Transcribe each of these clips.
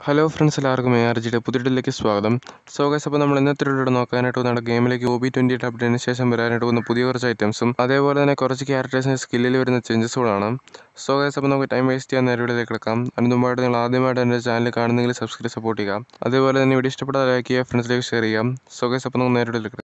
hello friends എല്ലാവർക്കും A R ജിയുടെ പുതിയതിലേക്ക് സ്വാഗതം സോ ഗൈസ് അപ്പോൾ നമ്മൾ ഇന്നത്തെ വീഡിയോ നോക്കാനായിട്ട് നമ്മുടെ ഗെയിമിലേക്ക് ഒ ബി ട്വൻറ്റി എയ്റ്റ് അപ്ഡേറ്റിന് ശേഷം വരാനായിട്ട് പോകുന്ന പുതിയ കുറച്ച് ഐറ്റംസും അതേപോലെ തന്നെ കുറച്ച് ക്യാരക്ടേഴ്സിൻ്റെ സ്കില്ലിൽ വരുന്ന ചേഞ്ചസുകളാണ് സോ ഗൈസ് അപ്പോൾ നമുക്ക് ടൈം വേസ്റ്റ് ചെയ്യാൻ വീഡിയോയിലേക്ക് കിടക്കാം അതിന് മുമ്പായിട്ട് നിങ്ങൾ ആദ്യമായിട്ട് എൻ്റെ ചാനൽ കാണുന്നെങ്കിൽ സബ്സ്ക്രൈബ് സപ്പോർട്ട് ചെയ്യുക അതേപോലെ തന്നെ വീഡിയോ ഇഷ്ടപ്പെട്ടാൽ ലൈക്ക് ചെയ്യുക ഫ്രണ്ട്സിലേക്ക് ഷെയർ ചെയ്യാം സോ ഗൈസ് അപ്പോൾ നമുക്ക് നേരിട്ട് കിടക്കാം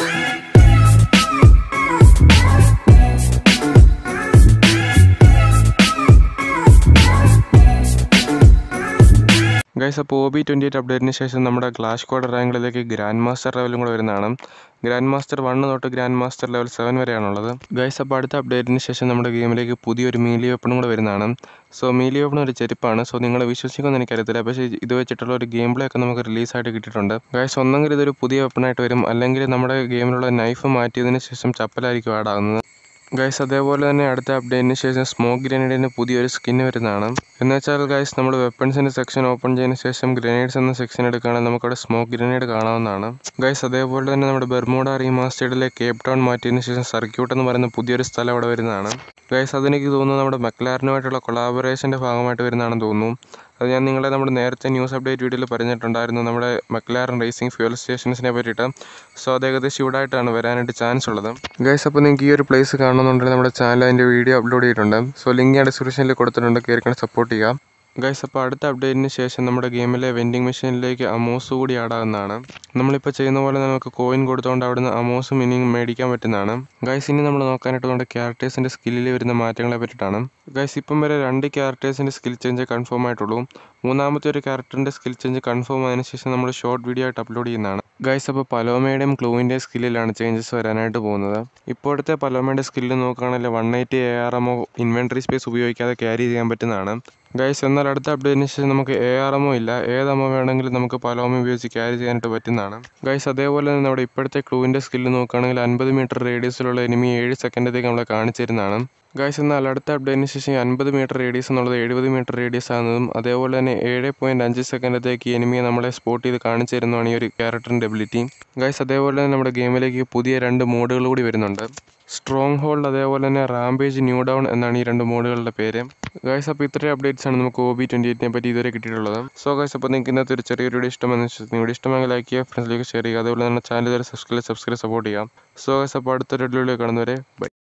ഗൈസ് അപ്പോൾ ഒ ബി ട്വൻറ്റി എയ്റ്റ് അപ്ഡേറ്റിന് ശേഷം നമ്മുടെ ക്ലാഷ് കോഡ് റാങ്കുകളിലേക്ക് ഗ്രാൻഡ് മാസ്റ്റർ ലെവലും കൂടെ വരുന്നതാണ് ഗ്രാൻഡ് മാസ്റ്റർ വണ്ണ് തൊട്ട് ഗ്രാൻഡ് മാസ്റ്റർ ലെവൽ സെവൻ വരെയാണുള്ളത് ഗൈസ് അപ്പോൾ അടുത്ത അപ്ഡേറ്റിന് ശേഷം നമ്മുടെ ഗെയിമിലേക്ക് പുതിയൊരു മീലി വെപ്പണും കൂടെ വരുന്നതാണ് സോ മീലി വെപ്പൺ ഒരു ചെരുപ്പാണ് സോ നിങ്ങൾ വിശ്വസിക്കുമെന്ന് എനിക്കറിയത്തില്ല പക്ഷേ ഇത് വെച്ചിട്ടുള്ള ഒരു ഗെയിം പ്ലേ ഒക്കെ നമുക്ക് റിലീസായിട്ട് കിട്ടിയിട്ടുണ്ട് ഗൈസ് ഒന്നെങ്കിൽ ഇതൊരു പുതിയ വെപ്പണായിട്ട് വരും അല്ലെങ്കിൽ നമ്മുടെ ഗെയിമിലുള്ള നൈഫ് മാറ്റിയതിന് ശേഷം ചപ്പലായിരിക്കും ആഡ് ആകുന്നത് ഗൈസ് അതേപോലെ തന്നെ അടുത്ത അപ്ഡേറ്റിന് ശേഷം സ്മോക്ക് ഗ്രനേഡിന് പുതിയൊരു സ്കിൻ വരുന്നതാണ് എന്ന് വെച്ചാൽ ഗൈസ് നമ്മൾ വെപ്പൺസിൻ്റെ സെക്ഷൻ ഓപ്പൺ ചെയ്തതിന് ശേഷം ഗ്രനേഡ്സ് എന്ന സെക്ഷൻ എടുക്കുകയാണെങ്കിൽ നമുക്കവിടെ സ്മോക്ക് ഗ്രനേഡ് കാണാവുന്നതാണ് ഗൈസ് അതേപോലെ തന്നെ നമ്മുടെ ബെർമൂഡ റീമാസ്റ്റേഡിലെ കേപ്പ് ടൗൺ മാറ്റിയതിന് ശേഷം സർക്യൂട്ട് എന്ന് പറയുന്ന പുതിയൊരു സ്ഥലം അവിടെ വരുന്നതാണ് ഗൈസ് അതെനിക്ക് തോന്നുന്നു നമ്മുടെ മെക്ലാരനുമായിട്ടുള്ള കൊളാബറേഷൻ്റെ ഭാഗമായിട്ട് വരുന്നതാണെന്ന് തോന്നുന്നു അത് ഞാൻ നിങ്ങളെ നമ്മുടെ നേരത്തെ ന്യൂസ് അപ്ഡേറ്റ് വീഡിയോയിൽ പറഞ്ഞിട്ടുണ്ടായിരുന്നു നമ്മുടെ മെക്ലാരൻ റേസിംഗ് ഫ്യൂൽ സ്റ്റേഷൻസിനെ പറ്റിയിട്ട് സോ അത് ഏകദേശം ഇവിടായിട്ടാണ് വരാനായിട്ട് ചാൻസ് ഉള്ളത് ഗൈസ് അപ്പോൾ നിങ്ങൾക്ക് ഈ ഒരു പ്ലേസ് കാണണമെന്നുണ്ടെങ്കിൽ നമ്മുടെ ചാനൽ അതിൻ്റെ വീഡിയോ അപ്ലോഡ് ചെയ്തിട്ടുണ്ട് സോ ലിങ്ക് ഞാൻ ഡിസ്ക്രിപ്ഷനിൽ കൊടുത്തിട്ടുണ്ട് കയറി സപ്പോർട്ട് ചെയ്യുക ഗൈസ് അപ്പോൾ അടുത്ത അപ്ഡേറ്റിന് ശേഷം നമ്മുടെ ഗെയിമിലെ വെൻഡിങ് മെഷീനിലേക്ക് അമോസ് കൂടി ആടാവുന്നതാണ് നമ്മളിപ്പോൾ ചെയ്യുന്ന പോലെ നമുക്ക് കോയിൻ കൊടുത്തുകൊണ്ട് അവിടുന്ന് അമോസും മിനിയും മേടിക്കാൻ പറ്റുന്നതാണ് ഗൈസ് ഇനി നമ്മൾ നോക്കാനായിട്ട് നമ്മുടെ ക്യാരക്ടേഴ്സിൻ്റെ സ്കില്ലിൽ വരുന്ന മാറ്റങ്ങളെ പറ്റിയിട്ടാണ് ഗൈസ് ഇപ്പം വരെ രണ്ട് ക്യാരക്ടേഴ്സിൻ്റെ സ്കിൽ ചേഞ്ച് കൺഫേം ആയിട്ടുള്ളൂ മൂന്നാമത്തെ ഒരു ക്യാരക്ടറിൻ്റെ സ്കിൽ ചേഞ്ച് കൺഫേം ആയതിനു ശേഷം നമ്മൾ ഷോർട്ട് വീഡിയോ ആയിട്ട് അപ്ലോഡ് ചെയ്യുന്നതാണ് ഗൈസ് അപ്പോൾ പലോമയുടെയും ക്ലൂവിൻ്റെയും സ്കില്ലിലാണ് ചേഞ്ചസ് വരാനായിട്ട് പോകുന്നത് ഇപ്പോഴത്തെ പലോമയുടെ സ്കില്ല് നോക്കുകയാണെങ്കിൽ one eighty A R ammo inventory space ഉപയോഗിക്കാതെ ക്യാരി ചെയ്യാൻ പറ്റുന്നതാണ് ഗൈസ് എന്നാൽ അടുത്ത അപ്ഡേറ്റിന് ശേഷം നമുക്ക് എ ആർ എമ്മോ ഇല്ല ഏതമ്മോ വേണമെങ്കിലും നമുക്ക് പലോമ ഉപയോഗിച്ച് ക്യാരി ചെയ്യാനായിട്ട് പറ്റുന്നതാണ് ഗൈസ് അതേപോലെ തന്നെ നമ്മുടെ ഇപ്പോഴത്തെ ക്ലൂവിൻ്റെ സ്കില്ല് നോക്കുകയാണെങ്കിൽ അൻപത് മീറ്റർ റേഡിയസിലുള്ള എനിമി ഏഴ് സെക്കൻഡത്തേക്ക് നമ്മളെ കാണിച്ചു തരുന്നതാണ് ഗൈസ് എന്നാൽ അടുത്ത അപ്ഡേറ്റിന് ശേഷം അൻപത് മീറ്റർ റേഡിയസ് എന്നുള്ളത് എഴുപത് മീറ്റർ റേഡിയസ് ആകുന്നതും അതേപോലെ തന്നെ ഏഴ് പോയിൻറ്റ് അഞ്ച് സെക്കൻഡത്തേക്ക് എനിമിയെ നമ്മളെ സ്പോട്ട് ചെയ്ത് കാണിച്ചു തരുന്നതാണ് ഈ ഒരു ക്യാരക്ടറിൻ്റെ എബിലിറ്റി ഗൈസ് അതേപോലെ തന്നെ നമ്മുടെ ഗെയിമിലേക്ക് പുതിയ രണ്ട് മോഡുകൾ കൂടി വരുന്നുണ്ട് സ്ട്രോങ് ഹോൾഡ് അതേപോലെ തന്നെ റാംപേജ് ന്യൂ ഡൗൺ എന്നാണ് ഈ രണ്ട് മോഡുകളുടെ പേര് ഗൈസ് അപ്പോൾ ഇത്രയും അപ്ഡേറ്റ്സ് ആണ് നമുക്ക് ഒ ബി ട്വൻറ്റി എയ്റ്റിനെ പറ്റി ഇതുവരെ കിട്ടിയിട്ടുള്ളത് സോ ഗൈസ് അപ്പോൾ നിങ്ങൾക്ക് ഇന്നത്തെ ഒരു ചെറിയൊരു വീഡിയോ ഇഷ്ടമെന്ന് വിശ്വസിക്കുന്നു വീഡിയോ ഇഷ്ടമെങ്കിൽ ലൈക്ക് ചെയ്യുക ഫ്രണ്ട്സിലേക്ക് ഷെയർ ചെയ്യുക അതേപോലെ തന്നെ ചാനൽ ഇതുവരെ സബ്സ്ക്രൈബ് സബ്സ്ക്രൈബ് സപ്പോർട്ട് ചെയ്യാം സോ ഗൈസ് അപ്പോൾ അടുത്തൊരു വീഡിയോയിൽ കാണുന്നവരെ ബൈ